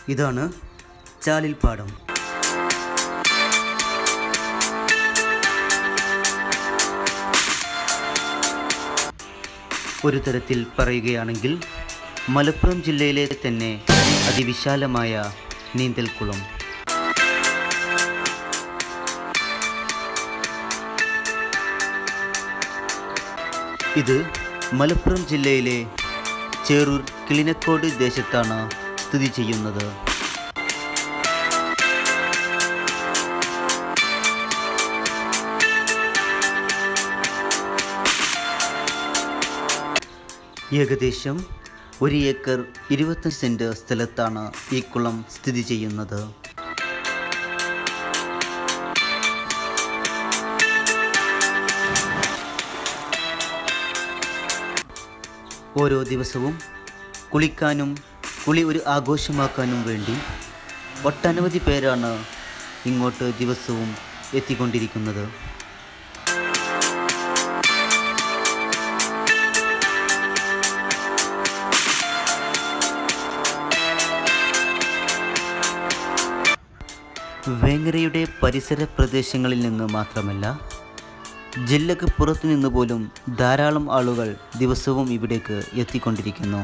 ഇതാണ് ചാലിൽപ്പാടം ഒരു തരത്തിൽ പറയുകയാണെങ്കിൽ മലപ്പുറം ജില്ലയിലെ തന്നെ അതിവിശാലമായ നീന്തൽക്കുളം ഇത് മലപ്പുറം ജില്ലയിലെ ചേറൂർ കിളിനക്കോട് ദേശത്താണ് സ്ഥിതി ചെയ്യുന്നത് ഏകദേശം ഒരു ഏക്കർ ഇരുപത്തി സെൻറ്റ് സ്ഥലത്താണ് ഈ കുളം സ്ഥിതി ചെയ്യുന്നത് ഓരോ ദിവസവും കുളിക്കാനും കുളി ഒരു ആഘോഷമാക്കാനും വേണ്ടി ഒട്ടനവധി പേരാണ് ഇങ്ങോട്ട് ദിവസവും എത്തിക്കൊണ്ടിരിക്കുന്നത് വേങ്ങരയുടെ പരിസര പ്രദേശങ്ങളിൽ നിന്ന് മാത്രമല്ല ജില്ലക്ക് പുറത്തു നിന്ന് പോലും ധാരാളം ആളുകൾ ദിവസവും ഇവിടേക്ക് എത്തിക്കൊണ്ടിരിക്കുന്നു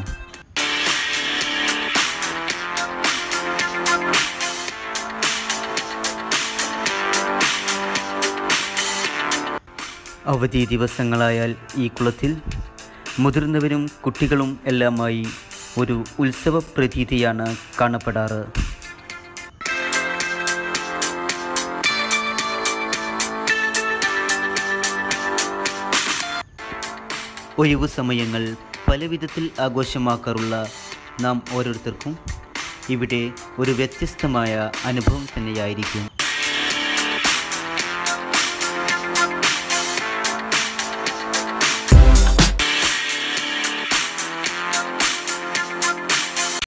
അവധി ദിവസങ്ങളായാൽ ഈ കുളത്തിൽ മുതിർന്നവരും കുട്ടികളും എല്ലാമായി ഒരു ഉത്സവ പ്രതീതിയാണ് കാണപ്പെടാറ് ഒഴിവു സമയങ്ങൾ പല വിധത്തിൽ ആഘോഷമാക്കാറുള്ള നാം ഓരോരുത്തർക്കും ഇവിടെ ഒരു വ്യത്യസ്തമായ അനുഭവം തന്നെയായിരിക്കും